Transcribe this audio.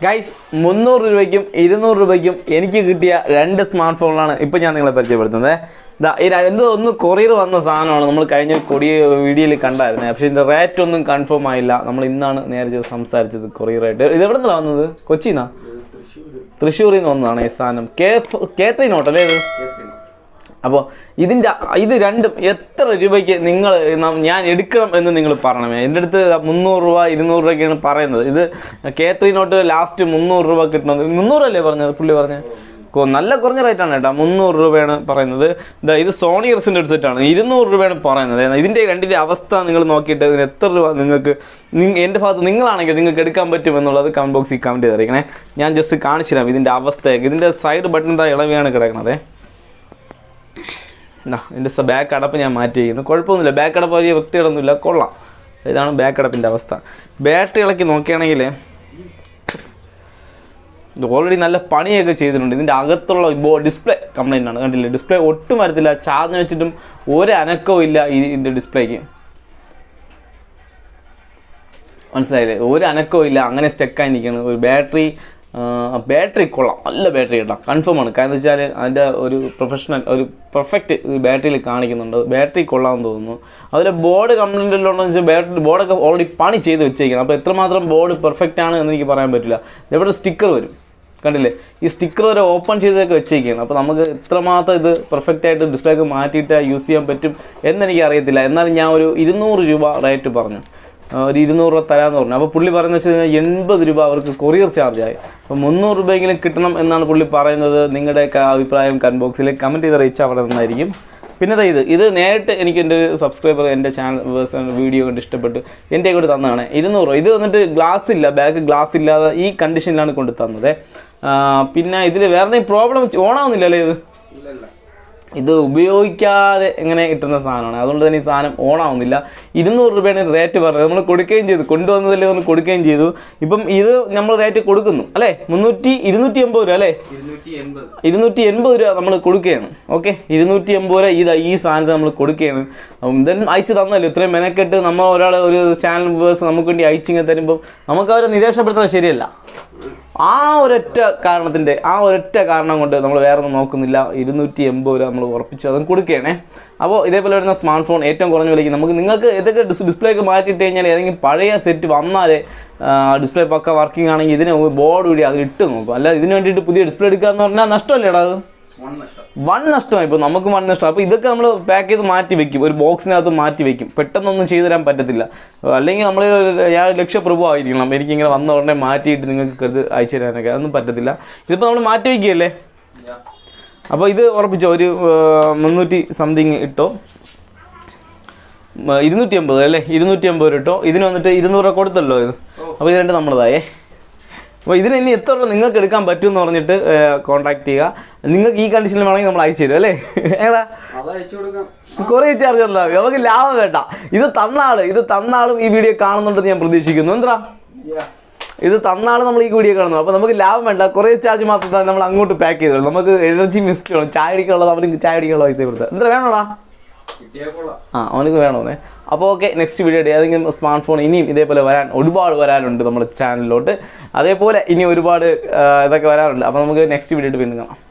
guys മുന്നൂറ് രൂപയ്ക്കും ഇരുന്നൂറ് രൂപയ്ക്കും എനിക്ക് കിട്ടിയ രണ്ട് സ്മാർട്ട് ഫോണുകളാണ് ഇപ്പം ഞാൻ നിങ്ങളെ പരിചയപ്പെടുത്തുന്നത് ഇതാ ഈ ര- എന്തോ ഒന്ന് കൊറിയർ വന്ന സാധനമാണ് നമ്മൾ കഴിഞ്ഞ കൊടിയ വീഡിയോയിൽ കണ്ടായിരുന്നത് പക്ഷേ ഇതിൻ്റെ റേറ്റ് ഒന്നും കൺഫേം ആയില്ല നമ്മൾ ഇന്നാണ് നേരെ സംസാരിച്ചത് കൊറിയറായിട്ട് ഇത് എവിടെ നിന്നാണ് വന്നത് കൊച്ചിന്നാ തൃശ്ശൂരിൽ നിന്ന് വന്നതാണ് ഈ സാധനം കെ കേത്രി നോട്ടല്ലേ ഇത് അപ്പോൾ ഇതിൻ്റെ ഇത് രണ്ടും എത്ര രൂപയ്ക്ക് നിങ്ങൾ ഞാൻ എടുക്കണം എന്ന് നിങ്ങൾ പറയണമേ എൻ്റെ അടുത്ത് മുന്നൂറ് രൂപ ഇരുന്നൂറ് രൂപയ്ക്കാണ് പറയുന്നത് ഇത് കെ ത്രീ നോട്ട് ലാസ്റ്റ് മുന്നൂറ് രൂപ കിട്ടുന്നത് മുന്നൂറല്ലേ പറഞ്ഞത് പുള്ളി പറഞ്ഞത് കൊ- നല്ല കുറഞ്ഞ റേറ്റാണ് കേട്ടോ മുന്നൂറ് രൂപയാണ് പറയുന്നത് ഇതാ ഇത് സോണി എർസിൻ്റെ ഒരു സെറ്റാണ് ഇരുന്നൂറ് രൂപയാണ് പറയുന്നത് ഇതിൻ്റെ രണ്ടിൻ്റെ അവസ്ഥ നിങ്ങൾ നോക്കിയിട്ട് ഇതിന് എത്ര രൂപ നിങ്ങൾക്ക് നിങ്ങ എൻ്റെ ഭാഗത്ത് നിങ്ങളാണെങ്കിൽ നിങ്ങൾക്ക് എടുക്കാൻ പറ്റും എന്നുള്ളത് കമൻറ്റ് ബോക്സിൽ കമൻറ്റ് ചെയ്തിരിക്കണേ ഞാൻ ജസ്റ്റ് കാണിച്ചു തരാം ഇതിൻ്റെ അവസ്ഥയൊക്കെ ഇതിൻ്റെ സൈഡ് ബട്ടൺ എന്താ ഇളവിയാണ് കിടക്കണത് എന്നാ ഇതിൻ്റെ ബാക്ക് അടപ്പ് ഞാൻ മാറ്റി വയ്ക്കുന്നു കുഴപ്പമൊന്നുമില്ല ബാക്ക് അടപ്പ് വലിയ വൃത്തികളൊന്നുമില്ല കൊള്ളാം ഇതാണ് ബാക്ക് അടപ്പിൻ്റെ അവസ്ഥ ബാറ്ററി ഇളക്കി നോക്കുകയാണെങ്കിൽ ഇത് ഓൾറെഡി നല്ല പണിയൊക്കെ ചെയ്തിട്ടുണ്ട് ഇതിൻ്റെ അകത്തുള്ള ബോ ഡിസ്പ്ലേ കംപ്ലൈൻ്റ് ആണ് കണ്ടില്ലേ ഡിസ്പ്ലേ ഒട്ടും വരത്തില്ല ചാർജ് വെച്ചിട്ടും ഒരു അനക്കവും ഇല്ല ഇതിൻ്റെ ഡിസ്പ്ലേക്ക് മനസ്സിലായില്ലേ ഒരു അനക്കവും ഇല്ല അങ്ങനെ സ്റ്റക്കായി നിൽക്കുകയാണ് ഒരു ബാറ്ററി ബാറ്ററി കൊള്ളാം നല്ല ബാറ്ററി കേട്ടോ കൺഫേം ആണ് കാരണം വെച്ചാൽ അതിൻ്റെ ഒരു പ്രൊഫഷണൽ ഒരു പെർഫെക്റ്റ് ഇത് ബാറ്ററിയിൽ കാണിക്കുന്നുണ്ട് ബാറ്ററി കൊള്ളാമെന്ന് തോന്നുന്നു അതിലെ ബോർഡ് കംപ്ലൈൻ്റ് ഉള്ളതെന്ന് വെച്ചാൽ ബാറ്ററി ബോർഡൊക്കെ ഓൾറെഡി പണി ചെയ്ത് വെച്ചേക്കുന്നത് അപ്പോൾ എത്രമാത്രം ബോർഡ് പെർഫെക്റ്റ് ആണ് എന്ന് എനിക്ക് പറയാൻ പറ്റില്ല ഇവിടെ സ്റ്റിക്കർ വരും കണ്ടില്ലേ ഈ സ്റ്റിക്കർ വരെ ഓപ്പൺ ചെയ്തൊക്കെ വെച്ചേക്കുകയാണ് അപ്പോൾ നമുക്ക് എത്രമാത്രം ഇത് പെർഫെക്റ്റ് ആയിട്ട് ഡിസ്പ്ലേ ഒക്കെ മാറ്റിയിട്ട് യൂസ് ചെയ്യാൻ പറ്റും എന്നെനിക്ക് അറിയത്തില്ല എന്നാലും ഞാൻ ഒരു ഇരുന്നൂറ് രൂപ റേറ്റ് പറഞ്ഞു ആ, ഒരു ഇരുന്നൂറ് രൂപ തരാമെന്ന് പറഞ്ഞു അപ്പോൾ പുള്ളി പറയുന്നത് വെച്ച് കഴിഞ്ഞാൽ എൺപത് രൂപ അവർക്ക് കൊറിയർ ചാർജായി അപ്പോൾ മുന്നൂറ് രൂപയെങ്കിലും കിട്ടണം എന്നാണ് പുള്ളി പറയുന്നത് നിങ്ങളുടെയൊക്കെ അഭിപ്രായം കമൻറ്റ് ബോക്സിൽ കമൻറ്റ് ചെയ്ത് അറിയിച്ചാൽ അവിടെ നിന്നായിരിക്കും പിന്നെ ദാ ഇത് ഇത് നേരിട്ട് എനിക്ക് എൻ്റെ ഒരു സബ്സ്ക്രൈബർ എൻ്റെ ചാനൽ വീഡിയോ കണ്ട് ഇഷ്ടപ്പെട്ട് എൻ്റെ കൂടെ തന്നതാണ് ഇരുന്നൂറ് രൂപ ഇത് വന്നിട്ട് ഗ്ലാസ് ഇല്ല ബാക്ക് ഗ്ലാസ് ഇല്ലാതെ ഈ കണ്ടീഷനിലാണ് കൊണ്ട് തന്നത് ആ, പിന്നെ ഇതിൽ വേറെ എന്തെങ്കിലും പ്രോബ്ലം ഓണാവുന്നില്ല അല്ലേ ഇത് ഇത് ഉപയോഗിക്കാതെ ഇങ്ങനെ കിട്ടുന്ന സാധനമാണ് അതുകൊണ്ട് തന്നെ ഈ സാധനം ഓണാവുന്നില്ല ഇരുന്നൂറ് രൂപയാണ് റേറ്റ് പറഞ്ഞത് നമ്മൾ കൊടുക്കുകയും ചെയ്തു കൊണ്ടുവന്നതല്ലേ നമ്മൾ കൊടുക്കുകയും ചെയ്തു ഇപ്പം ഇത് നമ്മൾ റേറ്റ് കൊടുക്കുന്നു അല്ലേ മുന്നൂറ്റി ഇരുന്നൂറ്റി എൺപത് രൂപ അല്ലേ ഇരുന്നൂറ്റി എൺപത് രൂപ നമ്മൾ കൊടുക്കുകയാണ് ഓക്കെ ഇരുന്നൂറ്റി എൺപത് രൂപ ഇത് ഈ സാധനത്തിന് നമ്മൾ കൊടുക്കുകയാണ് അപ്പം ഇതെല്ലാം അയച്ചു തന്നല്ലോ ഇത്രയും മെനക്കെട്ട് നമ്മൾ ഒരാൾ ഒരു ചാനൽ വേഴ്സ് നമുക്ക് വേണ്ടി അയച്ചിങ്ങനെ തരുമ്പോൾ നമുക്ക് അവരെ നിരാശപ്പെടുത്തുന്നത് ശരിയല്ല ആ ഒരൊറ്റ കാരണത്തിൻ്റെ ആ ഒരൊറ്റ കാരണം കൊണ്ട് നമ്മൾ വേറെ ഒന്നും നോക്കുന്നില്ല ഇരുന്നൂറ്റി എൺപത് രൂപ നമ്മൾ ഉറപ്പിച്ച് അതും കൊടുക്കുകയാണേ അപ്പോൾ ഇതേപോലെ വരുന്ന സ്മാർട്ട് ഫോൺ ഏറ്റവും കുറഞ്ഞ വിലയ്ക്ക് നമുക്ക് നിങ്ങൾക്ക് ഇതൊക്കെ ഡിസ്പ്ലേ ഒക്കെ മാറ്റിയിട്ട് കഴിഞ്ഞാൽ ഏതെങ്കിലും പഴയ സെറ്റ് വന്നാലേ ഡിസ്പ്ലേ പക്ക വർക്കിംഗ് ആണെങ്കിൽ ഇതിന് ബോർഡ് കൂടി അതിൽ ഇട്ട് നോക്കും അല്ല ഇതിന് വേണ്ടിയിട്ട് പുതിയ ഡിസ്പ്ലേ എടുക്കുക എന്ന് പറഞ്ഞാൽ നഷ്ടമല്ലേടാ അത് വൺ നഷ്ടമായി ഇപ്പോൾ നമുക്ക് വൺ നഷ്ടം അപ്പോൾ ഇതൊക്കെ നമ്മൾ പാക്ക് ചെയ്ത് മാറ്റി വെക്കും ഒരു ബോക്സിനകത്ത് മാറ്റി വെക്കും പെട്ടെന്നൊന്നും ചെയ്തു തരാൻ പറ്റത്തില്ല അല്ലെങ്കിൽ നമ്മൾ ഞാൻ ലക്ഷ്യപ്രഭു ആയിരിക്കണം എനിക്കിങ്ങനെ വന്ന ഉടനെ മാറ്റിയിട്ട് നിങ്ങൾക്ക് കരുത് അയച്ചു തരാനൊക്കെ അതൊന്നും പറ്റത്തില്ല ഇതിപ്പോൾ നമ്മൾ മാറ്റി വയ്ക്കുകയല്ലേ അപ്പോൾ ഇത് ഉറപ്പിച്ചോ ഒരു മുന്നൂറ്റി സംതിങ് ഇട്ടോ മ, ഇരുന്നൂറ്റി അമ്പത് അല്ലേ ഇരുന്നൂറ്റി അമ്പത് രൂപ ഇട്ടോ ഇതിന് വന്നിട്ട് ഇരുന്നൂറ് രൂപ കൊടുത്തല്ലോ ഇത് അപ്പോൾ ഇത് രണ്ട് നമ്മളതായേ അപ്പോൾ ഇതിന് ഇനി എത്ര രൂപ നിങ്ങൾക്ക് എടുക്കാൻ പറ്റുമെന്ന് പറഞ്ഞിട്ട് കോൺടാക്ട് ചെയ്യുക നിങ്ങൾക്ക് ഈ കണ്ടീഷനിൽ വേണമെങ്കിൽ നമ്മൾ അയച്ചു തരും അല്ലേ ഏടാ അതയച്ചു കൊടുക്കാം കുറേ ചാർജ് തന്നാൽ മതി നമുക്ക് ലാഭം വേണ്ട ഇത് തന്നാൾ ഇത് തന്നാളും ഈ വീഡിയോ കാണുന്നുണ്ടെന്ന് ഞാൻ പ്രതീക്ഷിക്കുന്നു എന്താ ഇത് തന്നാൾ നമ്മൾ ഈ വീഡിയോ കാണുന്നു അപ്പോൾ നമുക്ക് ലാഭം വേണ്ട കുറേ ചാർജ് മാത്രം തന്നെ നമ്മൾ അങ്ങോട്ട് പാക്ക് ചെയ്തോളൂ നമുക്ക് എനർജി മിസ്റ്റ് വേണം ചായ അടിക്കാനുള്ളത് അവർക്ക് ചായ അടിക്കാനുള്ള പൈസ കൊടുത്താൽ എന്താ വേണോടാ കിട്ടിയാൽ കൊള്ളാം ആ അവനക്ക് വേണമെന്നേ അപ്പോൾ ഓക്കെ നെക്സ്റ്റ് വീഡിയോ ഏതെങ്കിലും സ്മാർട്ട് ഫോൺ ഇനിയും ഇതേപോലെ വരാൻ ഒരുപാട് വരാനുണ്ട് നമ്മുടെ ചാനലിലോട്ട് അതേപോലെ ഇനി ഒരുപാട് ആ, ഇതൊക്കെ വരാറുണ്ട് അപ്പോൾ നമുക്ക് നെക്സ്റ്റ് വീഡിയോ വീണ്ടും കാണാം